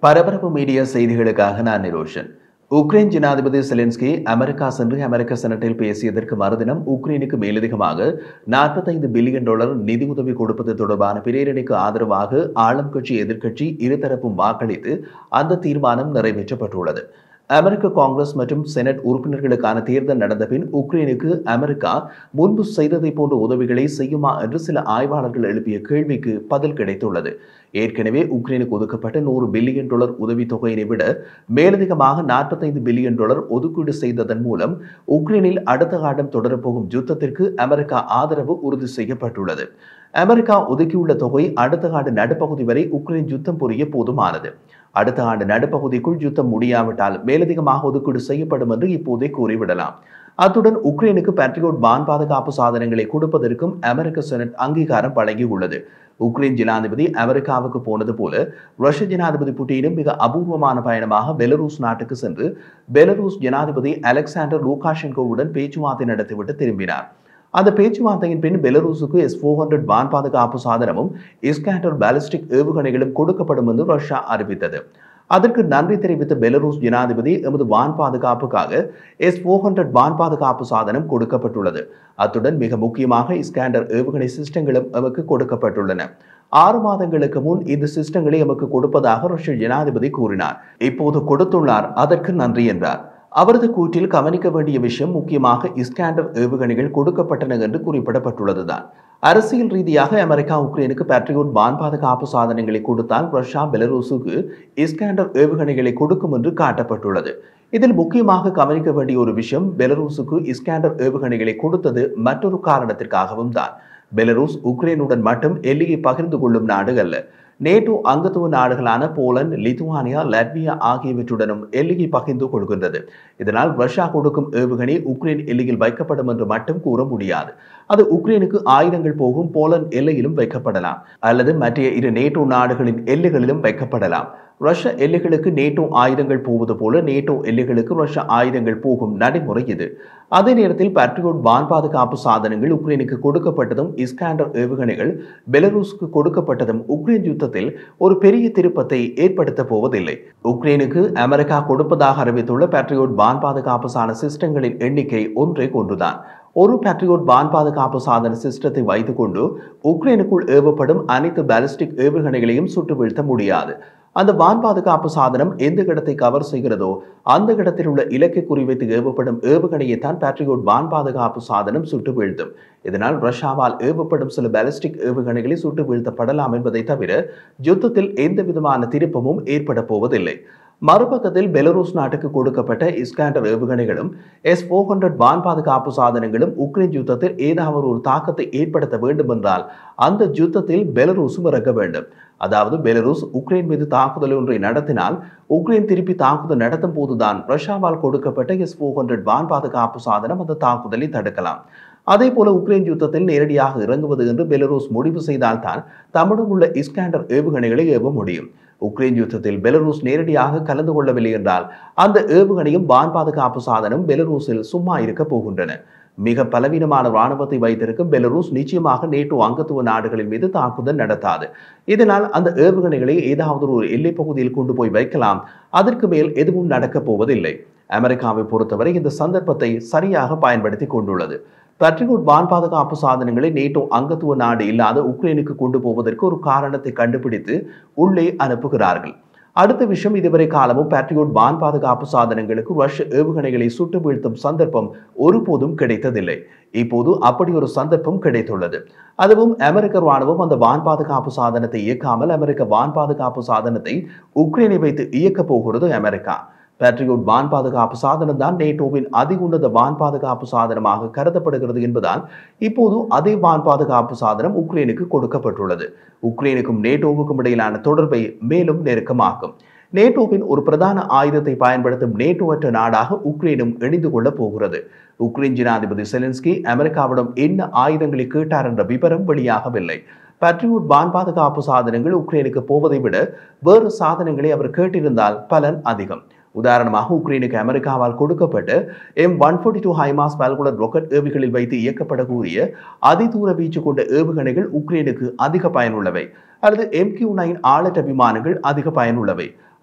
பரபரப்பு மீடியா செய்திகளுக்காக நான் நிரோஷன் உக்ரைன் ஜனாதிபதி செலென்ஸ்கி அமெரிக்கா சென்று அமெரிக்க செனட்டில் பேசியதற்கு மறுதினம் உக்ரைனுக்கு மேலதிகமாக நாற்பத்தைந்து பில்லியன் டாலர் நிதியுதவி கொடுப்பது தொடர்பான பிரேரணைக்கு ஆதரவாக ஆளும் கட்சி எதிர்க்கட்சி இருதரப்பும் வாக்களித்து அந்த தீர்மானம் நிறைவேற்றப்பட்டுள்ளது அமெரிக்க காங்கிரஸ் மற்றும் செனட் உறுப்பினர்களுக்கான தேர்தல் நடந்த பின் உக்ரைனுக்கு அமெரிக்கா முன்பு செய்ததை போன்ற உதவிகளை செய்யுமா என்று சில ஆய்வாளர்கள் எழுப்பிய கேள்விக்கு பதில் கிடைத்துள்ளது ஏற்கனவே உக்ரைனுக்கு ஒதுக்கப்பட்ட நூறு பில்லியன் டாலர் உதவித்தொகையினை விட மேலதிகமாக நாற்பத்தைந்து பில்லியன் டாலர் ஒதுக்கீடு செய்ததன் மூலம் உக்ரைனில் அடுத்த ஆண்டும் தொடரப்போகும் யுத்தத்திற்கு அமெரிக்கா ஆதரவு உறுதி செய்யப்பட்டுள்ளது அமெரிக்கா ஒதுக்கியுள்ள தொகை அடுத்த ஆண்டு நடுப்பகுதி வரை உக்ரைன் யுத்தம் புரிய போதுமானது அடுத்த ஆண்டு நடுப்பகுதிக்குள் யுத்தம் முடியாவிட்டால் மேலதிகமாக ஒதுக்கீடு செய்யப்படும் என்று இப்போதே கூறிவிடலாம் அத்துடன் உக்ரைனுக்கு பேட்ரியோட் வான் பாதுகாப்பு சாதனங்களை கொடுப்பதற்கும் அமெரிக்க செனட் அங்கீகாரம் வழங்கியுள்ளது உக்ரைன் ஜனாதிபதி அமெரிக்காவுக்கு போனது போல ரஷ்ய ஜனாதிபதி புட்டினும் மிக அபூர்வமான பயணமாக பெலரூஸ் நாட்டுக்கு சென்று பெலரூஸ் ஜனாதிபதி அலெக்சாண்டர் லூகாஷென்கோவுடன் பேச்சுவார்த்தை நடத்திவிட்டு திரும்பினார் அந்த பேச்சுவார்த்தையின் பின் பெலரூசுக்கு எஸ் ஃபோர் ஹண்ட்ரட் வான் பாதுகாப்பு சாதனமும் இஸ்கேண்டர் பாலிஸ்டிக் ஏவுகணைகளும் கொடுக்கப்படும் என்று ரஷ்யா அறிவித்தது அதற்கு நன்றி தெரிவித்த பெலரூஸ் ஜனாதிபதி எமது வான் பாதுகாப்புக்காக எஸ் ஃபோர் ஹண்ட்ரட் வான் பாதுகாப்பு சாதனம் கொடுக்கப்பட்டுள்ளது அத்துடன் மிக முக்கியமாக இஸ்கேண்டர் ஏவுகணை சிஸ்டங்களும் எமக்கு கொடுக்கப்பட்டுள்ளன ஆறு மாதங்களுக்கு முன் இந்த சிஸ்டங்களை எமக்கு கொடுப்பதாக ரஷ்ய ஜனாதிபதி கூறினார் இப்போது கொடுத்துள்ளார் அதற்கு நன்றி என்றார் அவரது கூற்றில் கவனிக்க வேண்டிய விஷயம் முக்கியமாக இஸ்கேண்டர் ஏவுகணைகள் கொடுக்கப்பட்டன என்று குறிப்பிடப்பட்டுள்ளதுதான் அரசியல் ரீதியாக அமெரிக்கா உக்ரைனுக்கு பேட்ரியோட் வான் பாதுகாப்பு சாதனங்களை கொடுத்தால் ரஷ்யா பெலரூசுக்கு இஸ்கேண்டர் ஏவுகணைகளை கொடுக்கும் என்று காட்டப்பட்டுள்ளது இதில் முக்கியமாக கவனிக்க வேண்டிய ஒரு விஷயம் பெலரூசுக்கு இஸ்கேண்டர் ஏவுகணைகளை கொடுத்தது மற்றொரு காரணத்திற்காகவும் தான் பெலரூஸ் உக்ரைனுடன் மட்டும் எல்லையை பகிர்ந்து கொள்ளும் நாடு அல்ல நேட்டோ அங்கத்துவ நாடுகளான போலந்து லிதுவானியா லட்வியா ஆகியவற்றுடனும் எல்லையை பகிர்ந்து கொள்கின்றது இதனால் ரஷ்யா கொடுக்கும் ஏவுகணை உக்ரைன் எல்லையில் வைக்கப்படும் என்று மட்டும் கூற முடியாது அது உக்ரைனுக்கு ஆயுதங்கள் போகும் போலந்து எல்லையிலும் வைக்கப்படலாம் அல்லது மற்ற இரு நேட்டோ நாடுகளின் எல்லைகளிலும் வைக்கப்படலாம் ரஷ்ய எல்லைகளுக்கு நேட்டோ ஆயுதங்கள் போவது போல நேட்டோ எல்லைகளுக்கு ரஷ்ய ஆயுதங்கள் போகும் நடைமுறை இது அதே நேரத்தில் பேட்ரியோட் வான் பாதுகாப்பு சாதனங்கள் உக்ரைனுக்கு கொடுக்கப்பட்டதும் இஸ்காண்டர் ஏவுகணைகள் பெலரூஸுக்கு கொடுக்கப்பட்டதும் உக்ரைன் யுத்தத்தில் ஒரு பெரிய திருப்பத்தை ஏற்படுத்த போவதில்லை உக்ரைனுக்கு அமெரிக்கா கொடுப்பதாக அறிவித்துள்ள பேட்ரியோட் வான் பாதுகாப்பு சாதன சிஸ்டங்களின் எண்ணிக்கை ஒன்றே கொன்றுதான் ஒரு பேட்ரியோட் வான் பாதுகாப்பு சாதன சிஸ்டத்தை வைத்துக்கொண்டு உக்ரைனுக்குள் ஏவப்படும் அனைத்து பாலிஸ்டிக் ஏவுகணைகளையும் சுட்டு வீழ்த்த முடியாது அந்த வான் பாதுகாப்பு சாதனம் எந்த இடத்தை கவர் செய்கிறதோ அந்த இடத்தில் உள்ள இலக்கை குறிவைத்து ஏவப்படும் ஏவுகணையை தான் பேட்ரியோட் வான் பாதுகாப்பு சாதனம் சுட்டு வீழ்த்தும் இதனால் ரஷ்யாவால் ஏவப்படும் சில பாலிஸ்டிக் ஏவுகணைகளை சுட்டு வீழ்த்தப்படலாம் என்பதை தவிர யுத்தத்தில் எந்த விதமான திருப்பமும் ஏற்பட போவதில்லை மறுபக்கத்தில் பெலரூஸ் நாட்டுக்கு கொடுக்கப்பட்ட இஸ்காண்டர் ஏவுகணைகளும் எஸ் ஃபோர் ஹண்ட்ரட் வான் பாதுகாப்பு சாதனங்களும் உக்ரைன் யுத்தத்தில் ஏதாவது ஒரு தாக்கத்தை ஏற்படுத்த வேண்டும் என்றால் அந்த யுத்தத்தில் பெலரூஸும் இறக்க வேண்டும் அதாவது பெலரூஸ் உக்ரைன் மீது தாக்குதல் ஒன்றை நடத்தினால் உக்ரைன் திருப்பி தாக்குதல் நடத்தும் போதுதான் ரஷ்யாவால் கொடுக்கப்பட்ட எஸ் ஃபோர் ஹண்ட்ரட் வான் பாதுகாப்பு சாதனம் அந்த தாக்குதலை தடுக்கலாம் அதே போல உக்ரைன் யுத்தத்தில் நேரடியாக இறங்குவது என்று பெலரூஸ் முடிவு செய்தால்தான் தம்மிடம் உள்ள இஸ்காண்டர் ஏவுகணைகளை ஏவ முடியும் உக்ரைன் யுத்தத்தில் பெலரூஸ் நேரடியாக கலந்து கொள்ளவில்லை என்றால் அந்த ஏவுகணையும் வான் பாதுகாப்பு சாதனம் பெலரூஸில் சும்மா இருக்க போகின்றன மிக பலவீனமான ராணுவத்தை வைத்திருக்கும் பெலரூஸ் நிச்சயமாக நேட்டோ அங்கத்துவ நாடுகளின் மீது தாக்குதல் நடத்தாது இதனால் அந்த ஏவுகணைகளை ஏதாவது ஒரு எல்லைப் பகுதியில் கொண்டு போய் வைக்கலாம் அதற்கு மேல் எதுவும் நடக்கப் போவதில்லை அமெரிக்காவை பொறுத்தவரை இந்த சந்தர்ப்பத்தை சரியாக பயன்படுத்தி கொண்டுள்ளது பட்ரிகோட் வான் பாதுகாப்பு சாதனங்களை நேட்டோ அங்கத்துவ நாடு இல்லாத உக்ரைனுக்கு கொண்டு போவதற்கு ஒரு காரணத்தை கண்டுபிடித்து உள்ளே அனுப்புகிறார்கள் அடுத்த விஷயம் இதுவரை காலமும் பேட்ரியோட் வான் பாதுகாப்பு சாதனங்களுக்கு ரஷ்ய ஏவுகணைகளை சுட்டு வீழ்த்தும் சந்தர்ப்பம் ஒருபோதும் கிடைத்ததில்லை இப்போது அப்படி ஒரு சந்தர்ப்பம் கிடைத்துள்ளது அதுவும் அமெரிக்க ராணுவம் அந்த வான் பாதுகாப்பு சாதனத்தை இயக்காமல் அமெரிக்க வான் பாதுகாப்பு சாதனத்தை உக்ரைனை வைத்து இயக்கப் போகிறது அமெரிக்கா பேட்ரியோட் வான் பாதுகாப்பு சாதனம் தான் நேட்டோவின் அதிகுன்னத வான் பாதுகாப்பு சாதனமாக கருதப்படுகிறது என்பதால் இப்போது அதே வான் பாதுகாப்பு சாதனம் உக்ரைனுக்கு கொடுக்கப்பட்டுள்ளது உக்ரைனுக்கும் நேட்டோவுக்கும் இடையிலான தொடர்பை மேலும் நெருக்கமாக்கும் நேட்டோவின் ஒரு பிரதான ஆயுதத்தை பயன்படுத்தும் நேட்டோவற்ற நாடாக உக்ரைனும் இணைந்து கொள்ளப் போகிறது உக்ரைன் ஜனாதிபதி செலன்ஸ்கி அமெரிக்காவிடம் என்ன ஆயுதங்களை கேட்டார் என்ற விவரம் வெளியாகவில்லை பட்ரிவுட் வான் பாதுகாப்பு சாதனங்கள் உக்ரைனுக்கு போவதை விட வேறு சாதனங்களை அவர் கேட்டிருந்தால் பலன் அதிகம் உதாரணமாக உக்ரைனுக்கு அமெரிக்காவால் கொடுக்கப்பட்ட M one forty two HIMARS பால்குலர் ராக்கெட் ஏவுகளில் வைத்து இயக்கப்படக்கூடிய அதிதூர வீச்சு கொண்ட ஏவுகணைகள் உக்ரைனுக்கு அதிக பயனுள்ளவை அல்லது எம் கியூ நைன் ஆளற்ற விமானங்கள் அதிக பயனுள்ளவை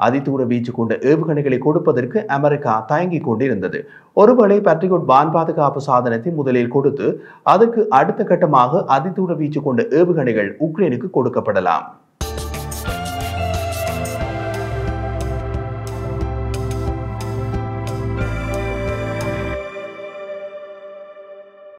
அதிதூர வீச்சு கொண்ட ஏவுகணைகளை கொடுப்பதற்கு அமெரிக்கா தயங்கிக் கொண்டிருந்தது ஒருவேளை பட்ரிகோட் வான் பாதுகாப்பு சாதனத்தை முதலில் கொடுத்து அதற்கு அடுத்த கட்டமாக அதிதூர வீச்சு கொண்ட ஏவுகணைகள் உக்ரைனுக்கு கொடுக்கப்படலாம்